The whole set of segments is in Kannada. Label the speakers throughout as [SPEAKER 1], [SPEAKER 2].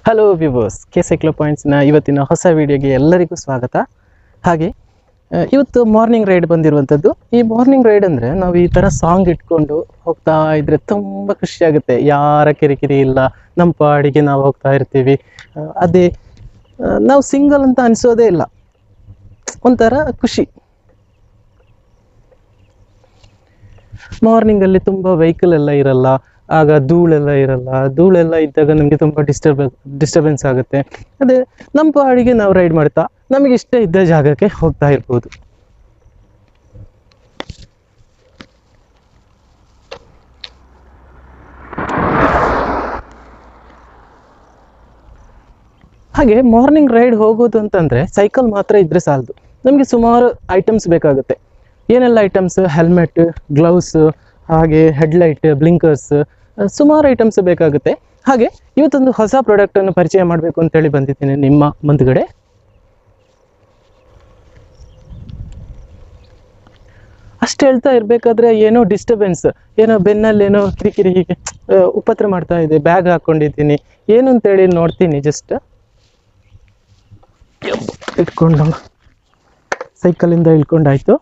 [SPEAKER 1] ಹಲೋ ವಿವರ್ಸ್ ಕೆ ಸೈಕ್ಲೋ ಪಾಯಿಂಟ್ಸ್ನ ಇವತ್ತಿನ ಹೊಸ ವಿಡಿಯೋಗೆ ಎಲ್ಲರಿಗೂ ಸ್ವಾಗತ ಹಾಗೆ ಆ, ಇವತ್ತು ಮಾರ್ನಿಂಗ್ ರೈಡ್ ಬಂದಿರುವಂಥದ್ದು ಈ ಮಾರ್ನಿಂಗ್ ರೈಡ್ ಅಂದರೆ ನಾವು ಈ ಥರ ಸಾಂಗ್ ಇಟ್ಕೊಂಡು ಹೋಗ್ತಾ ಇದ್ರೆ ತುಂಬ ಖುಷಿ ಆಗುತ್ತೆ ಯಾರ ಕಿರಿಕಿರಿ ಇಲ್ಲ ನಮ್ಮ ಪಾಡಿಗೆ ನಾವು ಹೋಗ್ತಾ ಇರ್ತೀವಿ ಆ, ಅದೇ ಆ, ನಾವು ಸಿಂಗಲ್ ಅಂತ ಅನಿಸೋದೇ ಇಲ್ಲ ಒಂಥರ ಖುಷಿ ಮಾರ್ನಿಂಗಲ್ಲಿ ತುಂಬ ವೆಹಿಕಲ್ ಎಲ್ಲ ಇರಲ್ಲ ಆಗ ಧೂಳೆಲ್ಲ ಇರಲ್ಲ ಧೂಳೆಲ್ಲ ಇದ್ದಾಗ ನಮಗೆ ತುಂಬ ಡಿಸ್ಟರ್ಬ್ ಡಿಸ್ಟರ್ಬೆನ್ಸ್ ಆಗುತ್ತೆ ಅದೇ ನಮ್ಮ ಪಾಡಿಗೆ ನಾವು ರೈಡ್ ಮಾಡ್ತಾ ನಮಗೆ ಇಷ್ಟ ಇದ್ದ ಜಾಗಕ್ಕೆ ಹೋಗ್ತಾ ಇರ್ಬೋದು ಹಾಗೆ ಮಾರ್ನಿಂಗ್ ರೈಡ್ ಹೋಗೋದು ಅಂತಂದರೆ ಸೈಕಲ್ ಮಾತ್ರ ಇದ್ರೆ ಸಾಲದು ನಮಗೆ ಸುಮಾರು ಐಟಮ್ಸ್ ಬೇಕಾಗುತ್ತೆ ಏನೆಲ್ಲ ಐಟಮ್ಸ್ ಹೆಲ್ಮೆಟ್ ಗ್ಲೌಸ್ ಹಾಗೆ ಹೆಡ್ಲೈಟ್ ಬ್ಲಿಂಕರ್ಸ್ ಸುಮಾರು ಐಟಮ್ಸ್ ಬೇಕಾಗುತ್ತೆ ಹಾಗೆ ಇವತ್ತೊಂದು ಹೊಸ ಪ್ರಾಡಕ್ಟನ್ನು ಪರಿಚಯ ಮಾಡಬೇಕು ಅಂತೇಳಿ ಬಂದಿದ್ದೀನಿ ನಿಮ್ಮ ಮುಂದ್ಗಡೆ ಅಷ್ಟು ಹೇಳ್ತಾ ಇರಬೇಕಾದ್ರೆ ಏನೋ ಡಿಸ್ಟರ್ಬೆನ್ಸ್ ಏನೋ ಬೆನ್ನಲ್ಲಿ ಏನೋ ಕಿರಿಕಿರಿ ಹೀಗೆ ಆ, ಉಪದ್ರ ಮಾಡ್ತಾ ಇದೆ ಬ್ಯಾಗ್ ಹಾಕ್ಕೊಂಡಿದ್ದೀನಿ ಏನು ಅಂತೇಳಿ ನೋಡ್ತೀನಿ ಜಸ್ಟ್ ಇಟ್ಕೊಂಡು ಸೈಕಲಿಂದ ಇಳ್ಕೊಂಡಾಯ್ತು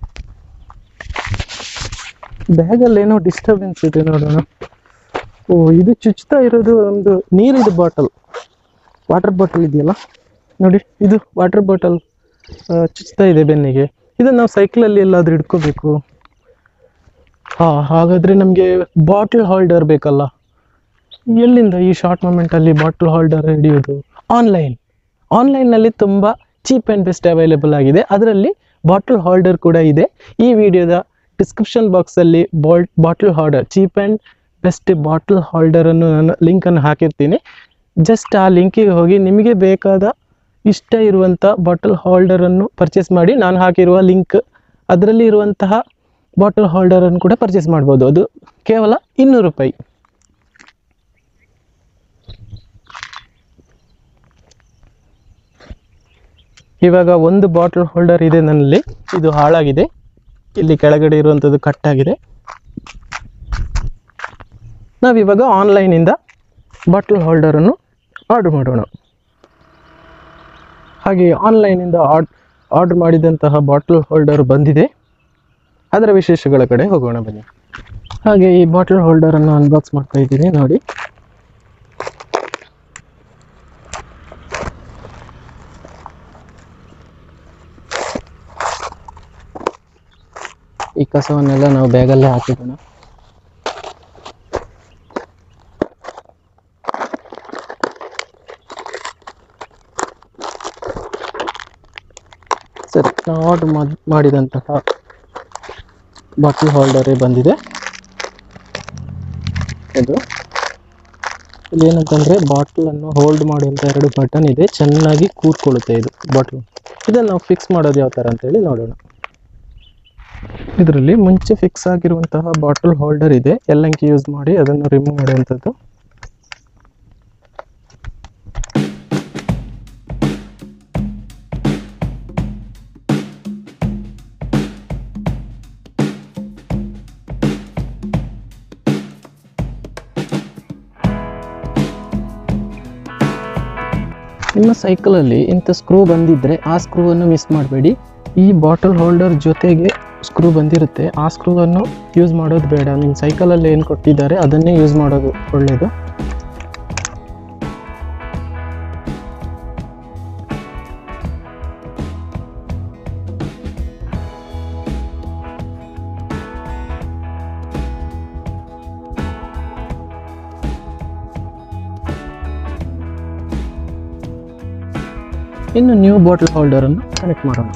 [SPEAKER 1] ಬ್ಯಾಗಲ್ಲಿ ಏನೋ ಡಿಸ್ಟರ್ಬೆನ್ಸ್ ಇದೆ ನೋಡೋಣ ಓ ಇದು ಚುಚ್ತಾ ಇರೋದು ಒಂದು ನೀರಿದು ಬಾಟಲ್ ವಾಟರ್ ಬಾಟಲ್ ಇದೆಯಲ್ಲ ನೋಡಿ ಇದು ವಾಟರ್ ಬಾಟಲ್ ಚುಚ್ತಾ ಇದೆ ಬೆನ್ನಿಗೆ ಇದನ್ನು ನಾವು ಸೈಕಲಲ್ಲಿ ಎಲ್ಲಾದ್ರೂ ಇಟ್ಕೋಬೇಕು ಹಾಂ ಹಾಗಾದರೆ ನಮಗೆ ಬಾಟಲ್ ಹೋಲ್ಡರ್ ಬೇಕಲ್ಲ ಎಲ್ಲಿಂದ ಈ ಶಾರ್ಟ್ ಮೂಮೆಂಟಲ್ಲಿ ಬಾಟಲ್ ಹೋಲ್ಡರ್ ಹಿಡಿಯೋದು ಆನ್ಲೈನ್ ಆನ್ಲೈನ್ನಲ್ಲಿ ತುಂಬ ಚೀಪ್ ಆ್ಯಂಡ್ ಬೆಸ್ಟ್ ಅವೈಲೇಬಲ್ ಆಗಿದೆ ಅದರಲ್ಲಿ ಬಾಟಲ್ ಹೋಲ್ಡರ್ ಕೂಡ ಇದೆ ಈ ವಿಡಿಯೋದ ಡಿಸ್ಕ್ರಿಪ್ಷನ್ ಬಾಕ್ಸಲ್ಲಿ ball bottle holder cheap and best bottle ಹೋಲ್ಡರನ್ನು ನಾನು ಲಿಂಕನ್ನು ಹಾಕಿರ್ತೀನಿ ಜಸ್ಟ್ ಆ ಲಿಂಕಿಗೆ ಹೋಗಿ ನಿಮಗೆ ಬೇಕಾದ ಇಷ್ಟ ಇರುವಂಥ ಬಾಟಲ್ ಹೋಲ್ಡರನ್ನು ಪರ್ಚೇಸ್ ಮಾಡಿ ನಾನು ಹಾಕಿರುವ ಲಿಂಕ್ ಅದರಲ್ಲಿ ಇರುವಂತಹ ಬಾಟಲ್ ಹೋಲ್ಡರನ್ನು ಕೂಡ ಪರ್ಚೇಸ್ ಮಾಡ್ಬೋದು ಅದು ಕೇವಲ ಇನ್ನೂರು ರೂಪಾಯಿ ಇವಾಗ ಒಂದು ಬಾಟಲ್ ಹೋಲ್ಡರ್ ಇದೆ ನನ್ನಲ್ಲಿ ಇದು ಹಾಳಾಗಿದೆ ಇಲ್ಲಿ ಕೆಳಗಡೆ ಇರುವಂಥದ್ದು ಕಟ್ಟಾಗಿದೆ ನಾವಿವಾಗ ಆನ್ಲೈನಿಂದ ಬಾಟಲ್ ಹೋಲ್ಡರನ್ನು ಆರ್ಡರ್ ಮಾಡೋಣ ಹಾಗೆ ಆನ್ಲೈನಿಂದ ಆರ್ಡ್ ಆರ್ಡರ್ ಮಾಡಿದಂತಹ ಬಾಟಲ್ ಹೋಲ್ಡರ್ ಬಂದಿದೆ ಅದರ ವಿಶೇಷಗಳ ಕಡೆ ಹೋಗೋಣ ಬನ್ನಿ ಹಾಗೆ ಈ ಬಾಟಲ್ ಹೋಲ್ಡರನ್ನು ಅನ್ಬಾಕ್ಸ್ ಮಾಡ್ತಾ ಇದ್ದೀನಿ ನೋಡಿ ಈ ಕಸವನ್ನೆಲ್ಲ ನಾವು ಬ್ಯಾಗಲ್ಲೇ ಹಾಕಿರೋಣ ಸರಿ ನಾವು ಆರ್ಡರ್ ಮಾಡಿದಂತಹ ಬಾಟಲ್ ಹೋಲ್ಡರೇ ಬಂದಿದೆ ಇದು ಇಲ್ಲಿ ಏನಂತಂದರೆ ಬಾಟಲನ್ನು ಹೋಲ್ಡ್ ಮಾಡುವಂಥ ಎರಡು ಬಟನ್ ಇದೆ ಚೆನ್ನಾಗಿ ಕೂತ್ಕೊಳ್ಳುತ್ತೆ ಇದು ಬಾಟ್ಲ್ ಇದನ್ನು ನಾವು ಫಿಕ್ಸ್ ಮಾಡೋದು ಯಾವ ಥರ ಅಂತೇಳಿ ನೋಡೋಣ ಇದರಲ್ಲಿ ಮುಂಚೆ ಫಿಕ್ಸ್ ಆಗಿರುವಂತಹ ಬಾಟಲ್ ಹೋಲ್ಡರ್ ಇದೆ ಎಲ್ಲಂಕಿ ಯೂಸ್ ಮಾಡಿ ಅದನ್ನು ರಿಮೂವ್ ಮಾಡುವಂಥದ್ದು ನಿಮ್ಮ ಸೈಕಲಲ್ಲಿ ಇಂಥ ಸ್ಕ್ರೂ ಬಂದಿದ್ದರೆ ಆ ಸ್ಕ್ರೂವನ್ನು ಮಿಸ್ ಮಾಡಬೇಡಿ ಈ ಬಾಟಲ್ ಹೋಲ್ಡರ್ ಜೊತೆಗೆ ಸ್ಕ್ರೂ ಬಂದಿರುತ್ತೆ ಆ ಸ್ಕ್ರೂವನ್ನು ಯೂಸ್ ಮಾಡೋದು ಬೇಡ ನಿಮ್ಮ ಸೈಕಲಲ್ಲಿ ಏನು ಕೊಟ್ಟಿದ್ದಾರೆ ಅದನ್ನೇ ಯೂಸ್ ಮಾಡೋದು ಒಳ್ಳೆಯದು ಇನ್ನು ನ್ಯೂ ಬಾಟಲ್ ಹೋಲ್ಡರನ್ನು ಕನೆಕ್ಟ್ ಮಾಡೋಣ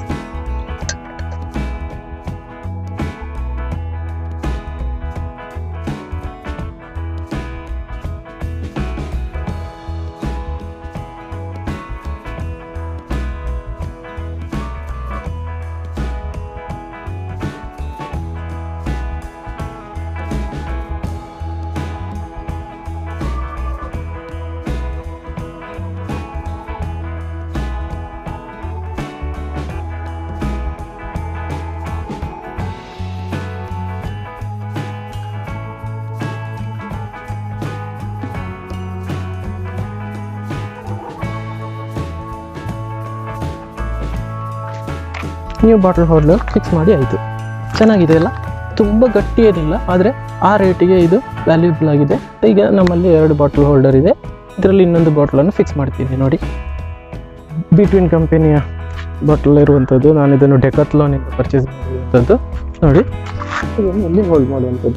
[SPEAKER 1] ನ್ಯೂ ಬಾಟಲ್ ಹೋಲ್ಡರ್ ಫಿಕ್ಸ್ ಮಾಡಿ ಆಯಿತು ಚೆನ್ನಾಗಿದೆ ಅಲ್ಲ ತುಂಬ ಗಟ್ಟಿ ಏನಿಲ್ಲ ಆದರೆ ಆ ರೇಟಿಗೆ ಇದು ವ್ಯಾಲ್ಯೂಬಲ್ ಆಗಿದೆ ಈಗ ನಮ್ಮಲ್ಲಿ ಎರಡು ಬಾಟಲ್ ಹೋಲ್ಡರ್ ಇದೆ ಇದರಲ್ಲಿ ಇನ್ನೊಂದು ಬಾಟಲನ್ನು ಫಿಕ್ಸ್ ಮಾಡ್ತೀನಿ ನೋಡಿ ಬಿಟ್ವೀನ್ ಕಂಪನಿಯ ಬಾಟಲ್ ಇರುವಂಥದ್ದು ನಾನು ಇದನ್ನು ಡೆಕತ್ಲಾನಿಂದ ಪರ್ಚೇಸ್ ಮಾಡಿರುವಂಥದ್ದು ನೋಡಿ ಇದನ್ನು ಇಲ್ಲಿ ಹೋಲ್ಡ್ ಮಾಡುವಂಥದ್ದು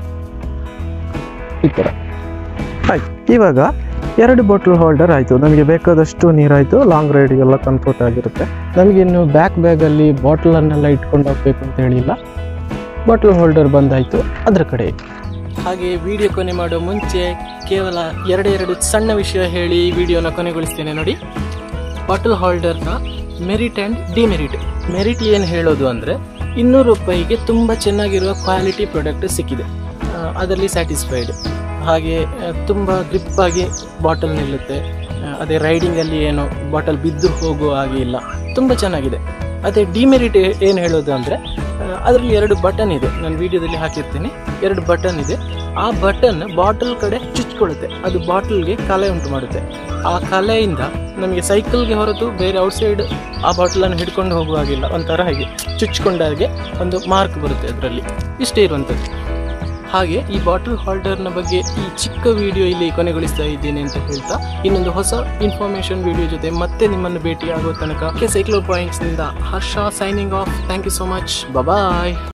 [SPEAKER 1] ಈ ಥರ ಆಯ್ತು ಇವಾಗ ಎರಡು ಬಾಟಲ್ ಹೋಲ್ಡರ್ ಆಯಿತು ನಮಗೆ ಬೇಕಾದಷ್ಟು ನೀರಾಯಿತು ಲಾಂಗ್ ರೈಡಿಗೆಲ್ಲ ಕಂಫರ್ಟ್ ಆಗಿರುತ್ತೆ ನಮಗೆ ಇನ್ನು ಬ್ಯಾಕ್ ಬ್ಯಾಗಲ್ಲಿ ಬಾಟಲನ್ನೆಲ್ಲ ಇಟ್ಕೊಂಡು ಹೋಗ್ಬೇಕು ಅಂತ ಹೇಳಿಲ್ಲ ಬಾಟಲ್ ಹೋಲ್ಡರ್ ಬಂದಾಯಿತು ಅದರ ಕಡೆ ಹಾಗೆ ವಿಡಿಯೋ ಕೊನೆ ಮಾಡೋ ಮುಂಚೆ ಕೇವಲ ಎರಡೆರಡು ಸಣ್ಣ ವಿಷಯ ಹೇಳಿ ವಿಡಿಯೋನ ಕೊನೆಗೊಳಿಸ್ತೇನೆ ನೋಡಿ ಬಾಟಲ್ ಹೋಲ್ಡರ್ನ ಮೆರಿಟ್ ಆ್ಯಂಡ್ ಡಿಮೆರಿಟ್ ಮೆರಿಟ್ ಏನು ಹೇಳೋದು ಅಂದರೆ ಇನ್ನೂರು ರೂಪಾಯಿಗೆ ತುಂಬ ಚೆನ್ನಾಗಿರುವ ಕ್ವಾಲಿಟಿ ಪ್ರಾಡಕ್ಟ್ ಸಿಕ್ಕಿದೆ ಆ, ಅದರಲ್ಲಿ ಸ್ಯಾಟಿಸ್ಫೈಡ್ ಹಾಗೆ ಆ, ತುಂಬ ಗ್ರಿಪ್ ಆಗಿ ಬಾಟಲ್ ನಿಲ್ಲುತ್ತೆ ಆ, ಅದೇ ರೈಡಿಂಗಲ್ಲಿ ಏನು ಬಾಟಲ್ ಬಿದ್ದು ಹೋಗುವ ಹಾಗೆ ಇಲ್ಲ ತುಂಬ ಚೆನ್ನಾಗಿದೆ ಅದೇ ಡಿಮೆರಿಟ್ ಏನು ಹೇಳೋದು ಅಂದರೆ ಅದರಲ್ಲಿ ಎರಡು ಬಟನ್ ಇದೆ ನಾನು ವಿಡಿಯೋದಲ್ಲಿ ಹಾಕಿರ್ತೀನಿ ಎರಡು ಬಟನ್ ಇದೆ ಆ ಬಟನ್ ಬಾಟಲ್ ಕಡೆ ಚುಚ್ಕೊಳ್ಳುತ್ತೆ ಅದು ಬಾಟಲ್ಗೆ ಕಲೆ ಉಂಟು ಮಾಡುತ್ತೆ ಆ ಕಲೆಯಿಂದ ನಮಗೆ ಸೈಕಲ್ಗೆ ಹೊರತು ಬೇರೆ ಔಟ್ಸೈಡ್ ಆ ಬಾಟಲನ್ನು ಹಿಡ್ಕೊಂಡು ಹೋಗುವಾಗಿಲ್ಲ ಒಂಥರ ಹಾಗೆ ಚುಚ್ಕೊಂಡಾಗೆ ಒಂದು ಮಾರ್ಕ್ ಬರುತ್ತೆ ಅದರಲ್ಲಿ ಇಷ್ಟೇ ಇರುವಂಥದ್ದು ಹಾಗೆ ಈ ಬಾಟಲ್ ಹೋಲ್ಡರ್ನ ಬಗ್ಗೆ ಈ ಚಿಕ್ಕ ವಿಡಿಯೋ ಇಲ್ಲಿ ಕೊನೆಗೊಳಿಸ್ತಾ ಇದ್ದೇನೆ ಅಂತ ಹೇಳ್ತಾ ಇನ್ನೊಂದು ಹೊಸ ಇನ್ಫಾರ್ಮೇಶನ್ ವಿಡಿಯೋ ಜೊತೆ ಮತ್ತೆ ನಿಮ್ಮನ್ನು ಭೇಟಿ ಆಗುವ ತನಕ ಸೈಕ್ಲೋ ಪಾಯಿಂಟ್ಸ್ನಿಂದ Harsha signing off thank you so much bye